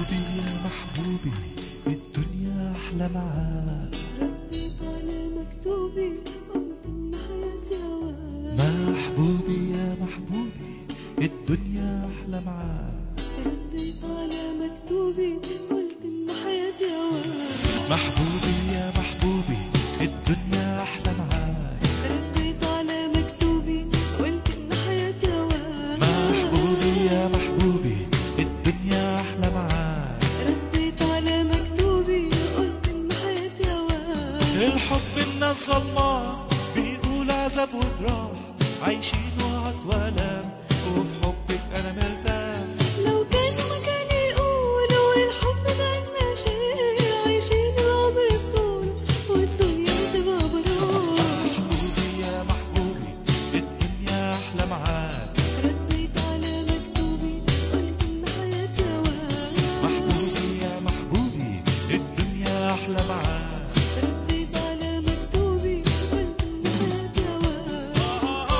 محبوبي يا محبوبي الدنيا أحلى معاك رديت على مكتوبي قلت إن حياتي هواك محبوبي يا محبوبي الدنيا أحلى معاك رديت على مكتوبي قلت إن حياتي هواك محبوبي يا محبوبي الدنيا أحلى معاك رديت على مكتوبي قلت إن حياتي هواك محبوبي يا محبوبي الدنيا أحلى معاك رديت على مكتوبي قلت إن حياتي هواك الحب الناس ظلمة بيقول عذاب وجراح عايشين وعد وألام وفي حبك أنا مرتاح لو كان مكاني يقولوا الحب ده أجمل شيء عايشين العمر بطول والدنيا تبقى براح محبوبي يا محبوبي الدنيا أحلى معاك رديت على مكتوبي قلت إن حياتي هواك محبوبي يا محبوبي الدنيا أحلى معاك رديت على مكتوبي قلت إن حياتي هواك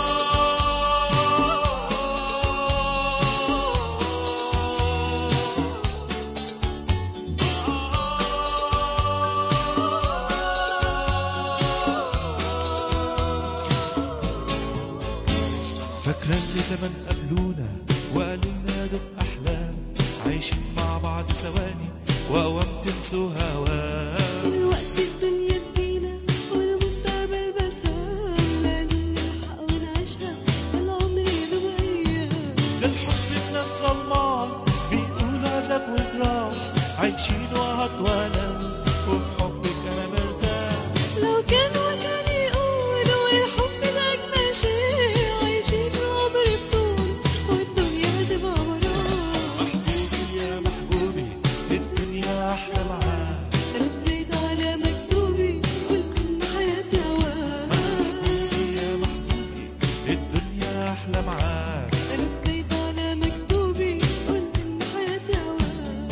فاكرة اللي زمان قبلونا وقالوا لنا دول أحلام عايشين مع بعض ثواني وأوام تنسوا هواك دلوقتي الدنيا تجينا والمستقبل بسام لازم نلحق ونعيشها العمر يدوب أيام للحب الناس ظلمان بيقول عذاب وجراح عايشين وهات وألم وفي حبك أنا مرتاح لو كان مكان يقولوا الحب ده أجمل شيء عايشين العمر بطول والدنيا تبقى براح محبوبي يا محبوبي الدنيا أحلى معاك رديت على مكتوبي قلت إن حياتي هواك محبوبي يا محبوبي الدنيا أحلى معاك رديت على مكتوبي قلت إن حياتي هواك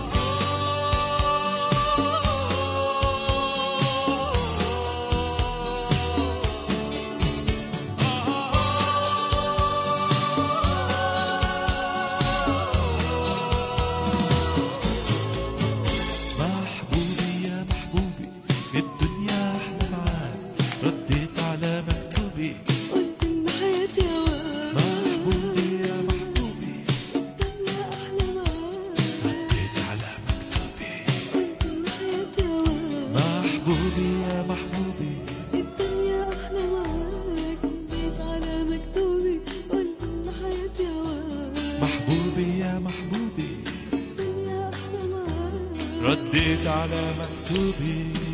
محبوبي يا محبوبي الدنيا أحلى معاك رديت على مكتوبي قلت إن حياتي هواك محبوبي يا محبوبي الدنيا أحلى معاك رديت على مكتوبي قلت إن حياتي هواك محبوبي يا محبوبي الدنيا أحلى معاك رديت على مكتوبي قلت إن حياتي هواك محبوبي يا محبوبي الدنيا أحلى معاك رديت على مكتوبي